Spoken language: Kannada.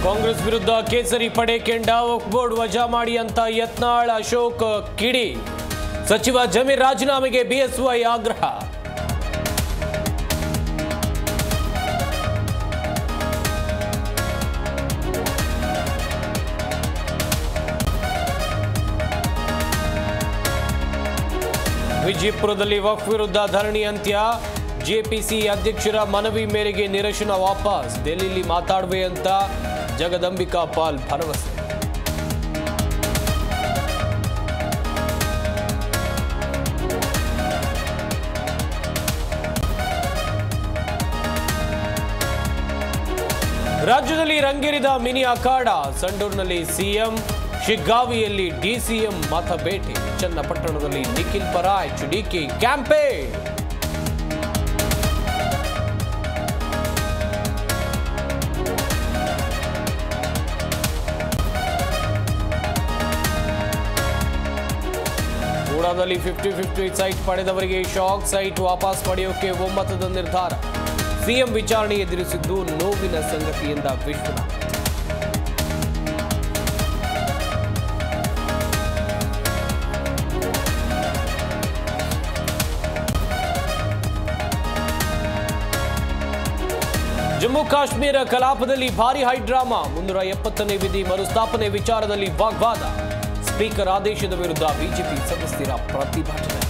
ಕಾಂಗ್ರೆಸ್ ವಿರುದ್ಧ ಕೇಸರಿ ಪಡೆ ಕೆಂಡ ವಕ್ಫ್ ಬೋರ್ಡ್ ವಜಾ ಮಾಡಿ ಅಂತ ಯತ್ನಾಳ್ ಅಶೋಕ್ ಕಿಡಿ ಸಚಿವ ಜಮೀರ್ ರಾಜೀನಾಮೆಗೆ ಬಿಎಸ್ವೈ ಆಗ್ರಹ ವಿಜಯಪುರದಲ್ಲಿ ವಕ್ಫ್ ವಿರುದ್ಧ ಧರಣಿ ಅಂತ್ಯ ಜೆಪಿಸಿ ಅಧ್ಯಕ್ಷರ ಮನವಿ ಮೇರೆಗೆ ನಿರಶನ ವಾಪಸ್ ಡೆಲ್ಲಿಲಿ ಮಾತಾಡುವೆ ಅಂತ ಜಗದಂಬಿಕಾ ಪಾಲ್ ಭರವಸೆ ರಾಜ್ಯದಲ್ಲಿ ರಂಗೇರಿದ ಮಿನಿ ಅಖಾಡ ಸಂಡೂರಿನಲ್ಲಿ ಸಿಎಂ ಶಿಗ್ಗಾವಿಯಲ್ಲಿ ಡಿಸಿಎಂ ಮತ ಭೇಟಿ ಚನ್ನಪಟ್ಟಣದಲ್ಲಿ ನಿಖಿಲ್ ಪರ ಎಚ್ಡಿಕೆ ಕ್ಯಾಂಪೇನ್ ಕೂಡಾದಲ್ಲಿ ಫಿಫ್ಟಿ ಫಿಫ್ಟಿ ಸೈಟ್ ಪಡೆದವರಿಗೆ ಶಾಕ್ ಸೈಟ್ ವಾಪಸ್ ಪಡೆಯೋಕೆ ಒಮ್ಮತದ ನಿರ್ಧಾರ ಸಿಎಂ ವಿಚಾರಣೆ ಎದುರಿಸಿದ್ದು ನೋವಿನ ಸಂಗತಿಯಿಂದ ವಿಶ್ವನಾಥ್ ಜಮ್ಮು ಕಾಶ್ಮೀರ ಕಲಾಪದಲ್ಲಿ ಭಾರಿ ಹೈಡ್ರಾಮಾ ಮುನ್ನೂರ ಎಪ್ಪತ್ತನೇ ವಿಧಿ ಮರುಸ್ಥಾಪನೆ ವಿಚಾರದಲ್ಲಿ ವಾಗ್ವಾದ ಸ್ಪೀಕರ್ ಆದೇಶದ ವಿರುದ್ಧ ಬಿಜೆಪಿ ಸದಸ್ಯರ ಪ್ರತಿಭಟನೆ